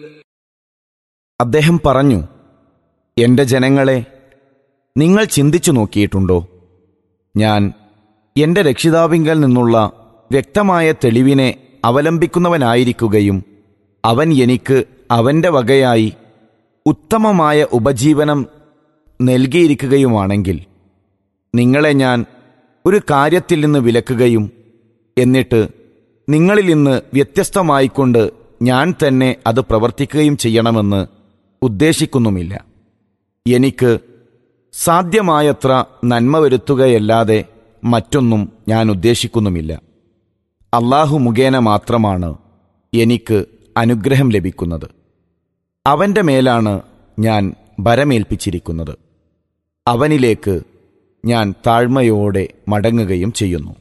അദ്ദേഹം പറഞ്ഞു എന്റെ ജനങ്ങളെ നിങ്ങൾ ചിന്തിച്ചു നോക്കിയിട്ടുണ്ടോ ഞാൻ എന്റെ രക്ഷിതാവിങ്കൽ നിന്നുള്ള വ്യക്തമായ തെളിവിനെ അവലംബിക്കുന്നവനായിരിക്കുകയും അവൻ എനിക്ക് അവന്റെ വകയായി ഉത്തമമായ ഉപജീവനം നൽകിയിരിക്കുകയുമാണെങ്കിൽ നിങ്ങളെ ഞാൻ ഒരു കാര്യത്തിൽ നിന്ന് വിലക്കുകയും എന്നിട്ട് നിങ്ങളിൽ നിന്ന് വ്യത്യസ്തമായിക്കൊണ്ട് ഞാൻ തന്നെ അത് പ്രവർത്തിക്കുകയും ചെയ്യണമെന്ന് ഉദ്ദേശിക്കുന്നുമില്ല എനിക്ക് സാധ്യമായത്ര നന്മ വരുത്തുകയല്ലാതെ മറ്റൊന്നും ഞാൻ ഉദ്ദേശിക്കുന്നുമില്ല അള്ളാഹു മുഖേന മാത്രമാണ് എനിക്ക് അനുഗ്രഹം ലഭിക്കുന്നത് അവന്റെ മേലാണ് ഞാൻ ഭരമേൽപ്പിച്ചിരിക്കുന്നത് അവനിലേക്ക് ഞാൻ താഴ്മയോടെ മടങ്ങുകയും ചെയ്യുന്നു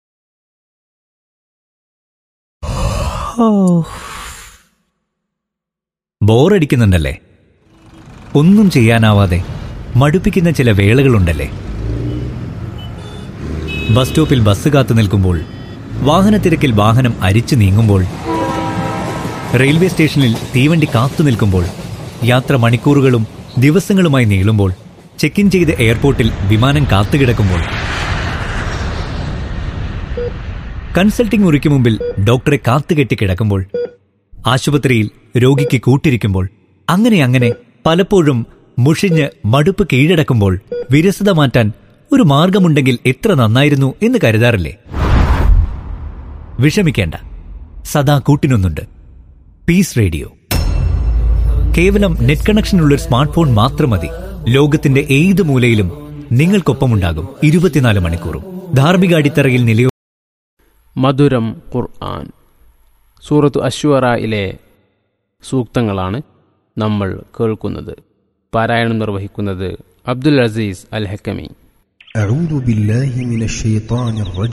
ബോറടിക്കുന്നുണ്ടല്ലേ ഒന്നും ചെയ്യാനാവാതെ മടുപ്പിക്കുന്ന ചില വേളകളുണ്ടല്ലേ ബസ് സ്റ്റോപ്പിൽ ബസ് കാത്തു നിൽക്കുമ്പോൾ വാഹനത്തിരക്കിൽ വാഹനം അരിച്ചു നീങ്ങുമ്പോൾ റെയിൽവേ സ്റ്റേഷനിൽ തീവണ്ടി കാത്തു നിൽക്കുമ്പോൾ യാത്ര മണിക്കൂറുകളും ദിവസങ്ങളുമായി നീളുമ്പോൾ ചെക്ക് ഇൻ ചെയ്ത് എയർപോർട്ടിൽ വിമാനം കാത്തുകിടക്കുമ്പോൾ കൺസൾട്ടിംഗ് മുറിക്ക് മുമ്പിൽ ഡോക്ടറെ കാത്തുകെട്ടി കിടക്കുമ്പോൾ ആശുപത്രിയിൽ രോഗിക്ക് കൂട്ടിരിക്കുമ്പോൾ അങ്ങനെ അങ്ങനെ പലപ്പോഴും മുഷിഞ്ഞ് മടുപ്പ് കീഴടക്കുമ്പോൾ വിരസത മാറ്റാൻ ഒരു മാർഗമുണ്ടെങ്കിൽ എത്ര നന്നായിരുന്നു എന്ന് കരുതാറില്ലേ വിഷമിക്കേണ്ട സദാ കൂട്ടിനൊന്നുണ്ട് പീസ് റേഡിയോ കേവലം നെറ്റ് കണക്ഷനുള്ള ഒരു സ്മാർട്ട് ഫോൺ മാത്രം മതി ലോകത്തിന്റെ ഏത് മൂലയിലും നിങ്ങൾക്കൊപ്പമുണ്ടാകും ഇരുപത്തിനാല് മണിക്കൂറും ധാർമ്മിക അടിത്തറയിൽ നിലയോ മധുരം ഖുർആൻ സൂറത്ത് അശ്വറയിലെ സൂക്തങ്ങളാണ് നമ്മൾ കേൾക്കുന്നത് പാരായണം നിർവഹിക്കുന്നത് അബ്ദുൽ അസീസ് അൽ ഹക്കമി أعوذ بالله من الشيطان الرجيم